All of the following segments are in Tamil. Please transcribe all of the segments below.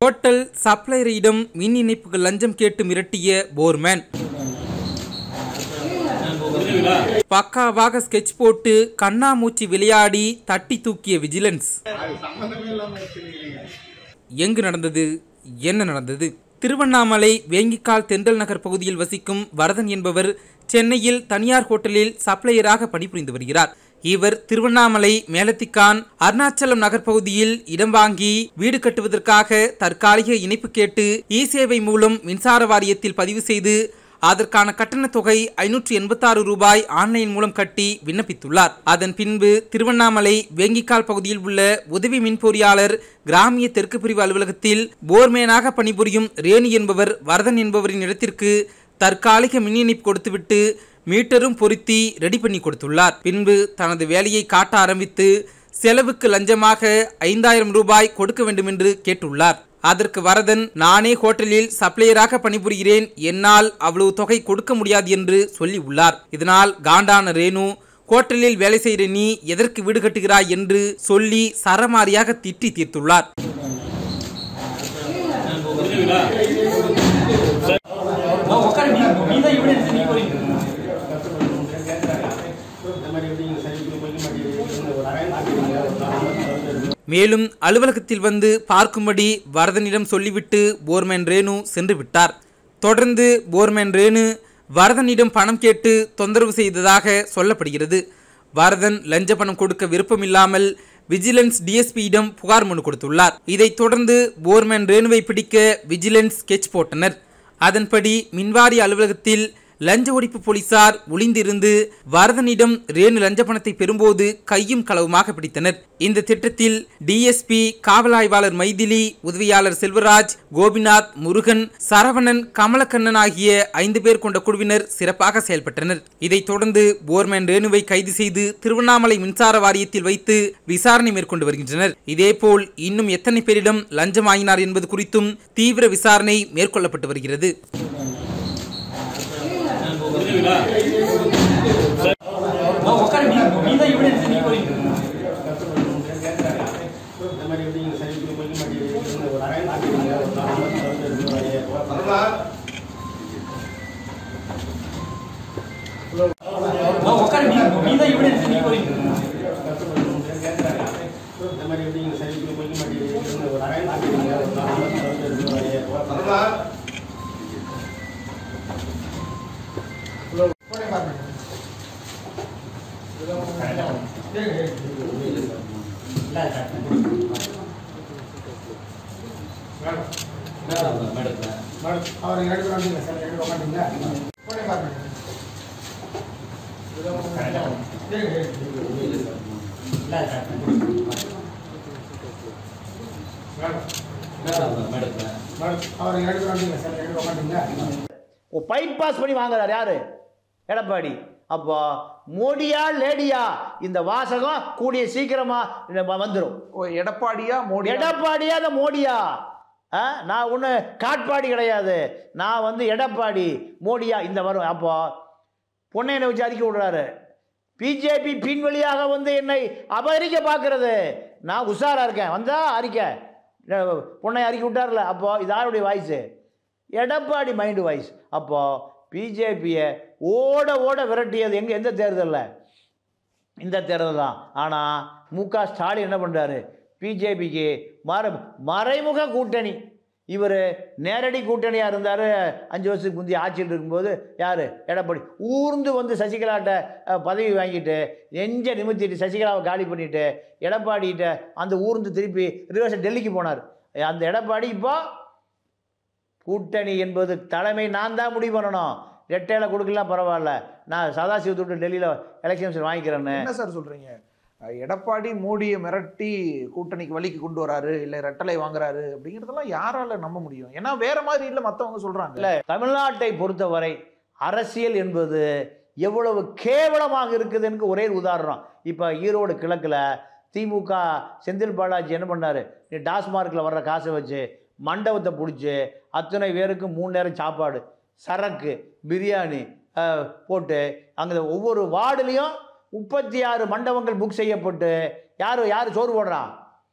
ஹோட்டல் சப்ளையரிடம் மின் இணைப்புகள் லஞ்சம் கேட்டு மிரட்டிய போர்மேன் பக்காவாக ஸ்கெட்ச் போட்டு கண்ணாமூச்சி விளையாடி தட்டி தூக்கிய விஜிலன்ஸ் எங்கு நடந்தது என்ன நடந்தது திருவண்ணாமலை வேங்கிக்கால் தென்றல் நகர் பகுதியில் வசிக்கும் வரதன் என்பவர் சென்னையில் தனியார் ஹோட்டலில் சப்ளையராக பணிபுரிந்து வருகிறார் இவர் திருவண்ணாமலை மேலத்திக்கான் அருணாச்சலம் நகர் பகுதியில் இடம் வாங்கி வீடு கட்டுவதற்காக தற்காலிக இணைப்பு கேட்டு இ சேவை மூலம் மின்சார வாரியத்தில் பதிவு செய்து அதற்கான கட்டணத் தொகை ஐநூற்று எண்பத்தாறு ரூபாய் ஆன்லைன் மூலம் கட்டி விண்ணப்பித்துள்ளார் அதன் பின்பு திருவண்ணாமலை வேங்கிக்கால் பகுதியில் உள்ள உதவி மின் பொறியாளர் கிராமிய தெற்கு பிரிவு அலுவலகத்தில் போர்மேனாக பணிபுரியும் ரேணு என்பவர் வரதன் என்பவரின் இடத்திற்கு தற்காலிக மின் இணைப்பு கொடுத்துவிட்டு மீட்டரும் பொருத்தி ரெடி பண்ணி கொடுத்துள்ளார் பின்பு தனது வேலையை காட்ட ஆரம்பித்து செலவுக்கு லஞ்சமாக ஐந்தாயிரம் ரூபாய் கொடுக்க வேண்டும் என்று கேட்டுள்ளார் அதற்கு வரதன் நானே ஹோட்டலில் சப்ளையராக பணிபுரிகிறேன் என்னால் அவ்வளவு தொகை கொடுக்க முடியாது என்று சொல்லி உள்ளார் இதனால் காண்டான ரேணு ஹோட்டலில் வேலை செய்கிற நீ எதற்கு வீடு கட்டுகிறாய் என்று சொல்லி சரமாரியாக திட்டி தீர்த்துள்ளார் மேலும் அலுவலகத்தில் வந்து பார்க்கும்படி வரதனிடம் சொல்லிவிட்டு போர்மேன் ரேணு சென்று விட்டார் தொடர்ந்து போர்மேன் ரேணு வரதனிடம் பணம் கேட்டு தொந்தரவு செய்ததாக சொல்லப்படுகிறது வரதன் லஞ்ச பணம் கொடுக்க விருப்பமில்லாமல் விஜிலன்ஸ் டிஎஸ்பியிடம் புகார் மனு கொடுத்துள்ளார் இதைத் தொடர்ந்து போர்மேன் ரேணுவை பிடிக்க விஜிலன்ஸ் ஸ்கெட்ச் போட்டனர் அதன்படி மின்வாரிய அலுவலகத்தில் லஞ்ச ஒழிப்பு போலீசார் ஒளிந்திருந்து வரதனிடம் ரேணு லஞ்ச பணத்தை பெறும்போது கையும் களவுமாக பிடித்தனர் இந்த திட்டத்தில் டிஎஸ்பி காவல் ஆய்வாளர் மைதிலி உதவியாளர் செல்வராஜ் கோபிநாத் முருகன் சரவணன் கமலக்கண்ணன் ஆகிய ஐந்து பேர் கொண்ட குழுவினர் சிறப்பாக செயல்பட்டனர் இதைத் தொடர்ந்து போர்மேன் ரேணுவை கைது செய்து திருவண்ணாமலை மின்சார வாரியத்தில் வைத்து விசாரணை மேற்கொண்டு வருகின்றனர் இதேபோல் இன்னும் எத்தனை பேரிடம் லஞ்சம் வாங்கினார் என்பது குறித்தும் தீவிர விசாரணை மேற்கொள்ளப்பட்டு வருகிறது அவர் ಎರಡು ರೌಂಡ್ ಸರ್ ಎರಡು ರೌಂಡ್ ಕೊನೆ ಬಾರ್ಮಿ ಹೇಳಿ ಹೇಳಿ அவர் ಎರಡು ರೌಂಡ್ ಸರ್ ಎರಡು ರೌಂಡ್ ஓ பைப் பாஸ் பண்ணி வாங்குறாரு யாரு எடப்பாடி அப்போ மோடியா லேடியா இந்த வாசகம் கூடிய சீக்கிரமா வந்துடும் ஓ எடப்பாடியா மோடி எடப்பாடியா அந்த மோடியா ஆ நான் ஒன்று காட்பாடி கிடையாது நான் வந்து எடப்பாடி மோடியா இந்த வரும் அப்போ பொன்னையனை வச்சு அறிக்கை விடுறாரு பிஜேபி பின்வழியாக வந்து என்னை அபகரிக்க பார்க்கறது நான் உஷாராக இருக்கேன் வந்தா அறிக்கை அஹ் பொன்னை அறிக்கை விட்டார்ல அப்போ இது யாருடைய வாய்ஸு எடப்பாடி மைண்டு வாய்ஸ் அப்போது பிஜேபியை ஓட ஓட விரட்டியது எங்கே எந்த தேர்தலில் இந்த தேர்தல் தான் ஆனால் மு க ஸ்டாலின் என்ன பண்ணுறாரு பிஜேபிக்கு மற மறைமுக கூட்டணி இவர் நேரடி கூட்டணியாக இருந்தார் அஞ்சு வருஷத்துக்கு முந்தைய ஆட்சியில் இருக்கும்போது யார் எடப்பாடி ஊர்ந்து வந்து சசிகலாட்ட அஹ், பதவி வாங்கிட்டு நெஞ்ச நிமித்திட்டு சசிகலாவை காலி பண்ணிட்டு எடப்பாடிகிட்ட அந்த ஊர்ந்து திருப்பி ரிவர்ஸ் டெல்லிக்கு போனார் அந்த எடப்பாடி இப்போ கூட்டணி என்பது தலைமை நான் தான் முடிவு பண்ணணும் ரெட்டையில கொடுக்கலாம் பரவாயில்ல நான் சதாசிவத்தை விட்டு டெல்லியில் எலெக்ஷன்ஸ் வாங்கிக்கிறேன்னு என்ன சார் சொல்றீங்க அஹ் எடப்பாடி மோடியை மிரட்டி கூட்டணிக்கு வழிக்கு கொண்டு வராரு இல்ல ரெட்டலை வாங்குறாரு அப்படிங்கறதெல்லாம் யாரால நம்ப முடியும் ஏன்னா வேற மாதிரி இல்ல மத்தவங்க சொல்றாங்க இல்லை தமிழ்நாட்டை பொறுத்தவரை அரசியல் என்பது எவ்வளவு கேவலமாக இருக்குதுன்னு ஒரே ஒரு உதாரணம் இப்போ ஈரோடு கிழக்கில் திமுக செந்தில் பாலாஜி என்ன பண்ணார் நீ டாஸ்மார்க்கில் வர்ற காசை வச்சு மண்டபத்தை பிடிச்சி அத்தனை பேருக்கு மூணு நேரம் சாப்பாடு சரக்கு பிரியாணி அஹ், போட்டு அங்கே ஒவ்வொரு வார்டுலேயும் முப்பத்தி ஆறு மண்டபங்கள் புக் செய்யப்பட்டு யார் யார் சோறு போடுறா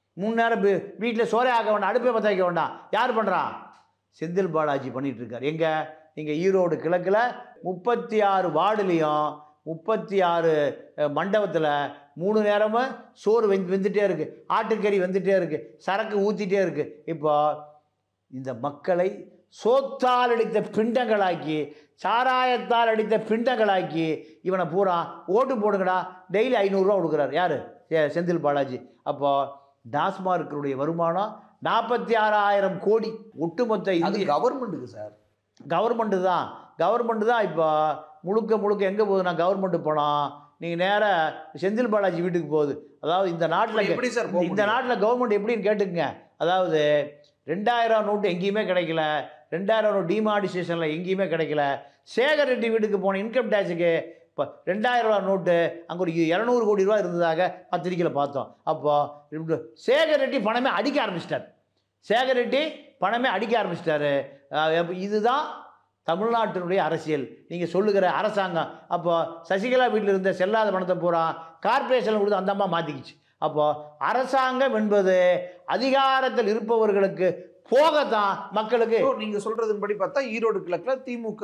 மூணு நேரம் வீட்டில் சோறே ஆக்க வேண்டாம் அடுப்பே பற்ற வைக்க வேண்டாம் யார் பண்ணுறான் செந்தில் பாலாஜி பண்ணிட்டு இருக்கார் எங்க இங்கே ஈரோடு கிழக்கில் முப்பத்தி ஆறு வார்டுலேயும் முப்பத்தி ஆறு மண்டபத்தில் மூணு நேரமும் சோறு வெந்து வெந்துட்டே இருக்கு ஆட்டுக்கறி வெந்துட்டே இருக்கு சரக்கு ஊற்றிட்டே இருக்கு இப்போ இந்த மக்களை சோத்தால் அடித்த பிண்டங்களாக்கி சாராயத்தால் அடித்த பிண்டங்களாக்கி இவனை பூரா ஓட்டு போடுங்கடா டெய்லி ஐநூறுரூவா கொடுக்குறாரு யார் செந்தில் பாலாஜி அப்போ டாஸ்மார்க்கினுடைய வருமானம் நாற்பத்தி ஆறாயிரம் கோடி ஒட்டுமொத்த அது இந்திய கவர்மெண்ட்டுக்கு சார் கவர்மெண்ட்டு தான் கவர்மெண்ட்டு தான் இப்போ முழுக்க முழுக்க எங்கே போகுதுன்னா கவர்மெண்ட்டு பணம் நீங்கள் நேராக செந்தில் பாலாஜி வீட்டுக்கு போகுது அதாவது இந்த நாட்டில் எப்படி சார் போக இந்த முடியும்? நாட்டில் கவர்மெண்ட் எப்படின்னு கேட்டுக்குங்க அதாவது ரெண்டாயிரம் நோட்டு எங்கேயுமே கிடைக்கல ரெண்டாயிரம் நோட்டு டிமானிசேஷனில் எங்கேயுமே கிடைக்கல சேகர் ரெட்டி வீட்டுக்கு போன இன்கம் டேக்ஸுக்கு இப்போ ரெண்டாயிரம் ரூபா நோட்டு அங்கே ஒரு இரநூறு கோடி ரூபா இருந்ததாக பத்திரிக்கையில் பார்த்தோம் அப்போ சேகர் ரெட்டி பணமே அடிக்க ஆரம்பிச்சிட்டார் சேகர் ரெட்டி பணமே அடிக்க ஆரம்பிச்சிட்டாரு அஹ் அப்ப இதுதான் தமிழ்நாட்டினுடைய அரசியல் நீங்கள் சொல்லுகிற அரசாங்கம் அப்போ சசிகலா வீட்டில் இருந்த செல்லாத பணத்தை பூரா கார்ப்பரேஷனில் கொடுத்து அந்த அம்மா மாற்றிக்கிச்சு அப்போ அரசாங்கம் என்பது அதிகாரத்தில் இருப்பவர்களுக்கு போகத்தான் மக்களுக்கு இப்போ நீங்க சொல்றதுன்படி பார்த்தா ஈரோடு கிழக்குல திமுக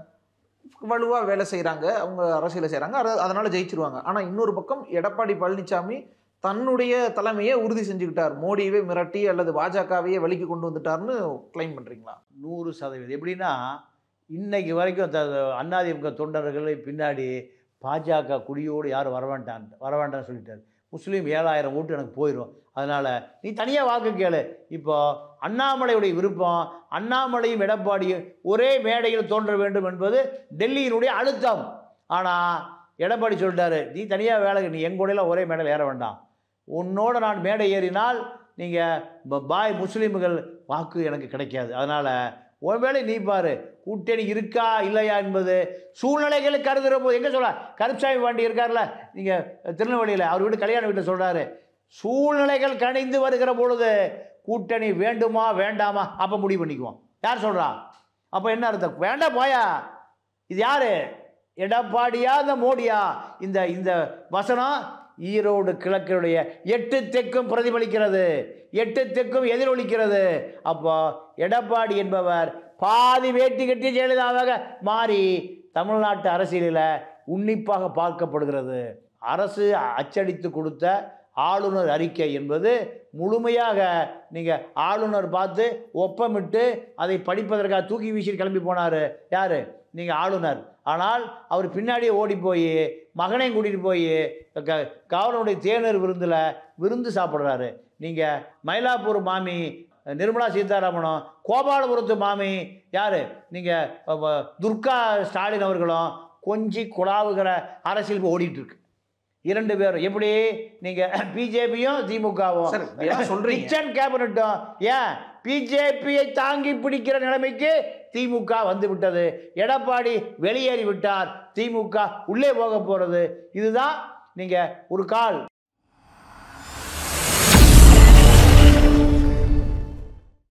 வலுவா வேலை செய்றாங்க அவங்க அரசியலை செய்றாங்க அத- அதனால ஜெயிச்சிருவாங்க ஆனா இன்னொரு பக்கம் எடப்பாடி பழனிசாமி தன்னுடைய தலைமையை உறுதி செஞ்சுக்கிட்டார் மோடியவே மிரட்டி அல்லது பாஜகவையே வழிக்கு கொண்டு வந்துட்டார்னு கிளைம் பண்றீங்களா நூறு சதவீதம் எப்படின்னா இன்னைக்கு வரைக்கும் த அதிமுக தொண்டர்களை பின்னாடி பாஜக குடியோடு யாரும் வரவேண்டான் வரவேண்டான்னு சொல்லிட்டாரு முஸ்லீம் ஏழாயிரம் ஓட்டு எனக்கு போயிடும் அதனால் நீ தனியாக வாக்கு கேளு இப்போ அண்ணாமலையுடைய விருப்பம் அண்ணாமலையும் எடப்பாடியும் ஒரே மேடையில் தோன்ற வேண்டும் என்பது டெல்லியினுடைய அழுத்தம் ஆனால் எடப்பாடி சொல்லிட்டாரு நீ தனியாக வேலை நீ எங்க கூடலாம் ஒரே மேடையில் ஏற வேண்டாம் உன்னோட நான் மேடை ஏறினால் நீங்கள் பாய் முஸ்லீம்கள் வாக்கு எனக்கு கிடைக்காது அதனால் உன் வேலை நீ பாரு கூட்டணி இருக்கா இல்லையா என்பது சூழ்நிலைகளை கருதுகிற போது எங்கே சொல்ல கருப்சாமி பாண்டி இருக்கார்ல நீங்கள் திருநெல்வேலியில் அவர் வீட்டு கல்யாண வீட்டில் சொல்கிறாரு சூழ்நிலைகள் கணிந்து வருகிற பொழுது கூட்டணி வேண்டுமா வேண்டாமா அப்போ முடிவு பண்ணிக்குவோம் யார் சொல்கிறா அப்போ என்ன அர்த்தம் வேண்டாம் போயா இது யாரு எடப்பாடியா இந்த மோடியா இந்த இந்த வசனம் ஈரோடு கிழக்கினுடைய எட்டு தெற்கும் பிரதிபலிக்கிறது எட்டு தெற்கும் எதிரொலிக்கிறது அப்போ எடப்பாடி என்பவர் பாதி வேட்டி கட்டி ஜெயலலிதாவாக மாறி தமிழ்நாட்டு அரசியலில் உன்னிப்பாக பார்க்கப்படுகிறது அரசு அச்சடித்து கொடுத்த ஆளுநர் அறிக்கை என்பது முழுமையாக நீங்கள் ஆளுநர் பார்த்து ஒப்பமிட்டு அதை படிப்பதற்காக தூக்கி வீசி கிளம்பி போனார் யார் நீங்கள் ஆளுநர் ஆனால் அவர் பின்னாடியே ஓடி போய் மகனையும் கூட்டிகிட்டு போய் க கவர்னருடைய தேநீர் விருந்தில் விருந்து சாப்பிட்றாரு நீங்கள் மயிலாப்பூர் மாமி நிர்மலா சீதாராமனும் கோபாலபுரத்து மாமி யார் நீங்கள் துர்கா ஸ்டாலின் அவர்களும் கொஞ்சி குழாவுகிற அரசியல் இப்போ ஓடிட்டு இருக்கு இரண்டு பேரும் எப்படி நீங்கள் பிஜேபியும் திமுகவும் சார், ஏன் சொல்றீங்க? கிச்சன் கேபினட்டும் ஏன் பிஜேபியை தாங்கி பிடிக்கிற நிலைமைக்கு திமுக வந்து விட்டது எடப்பாடி வெளியேறி விட்டார் திமுக உள்ளே போக போகிறது இதுதான் நீங்கள் ஒரு கால்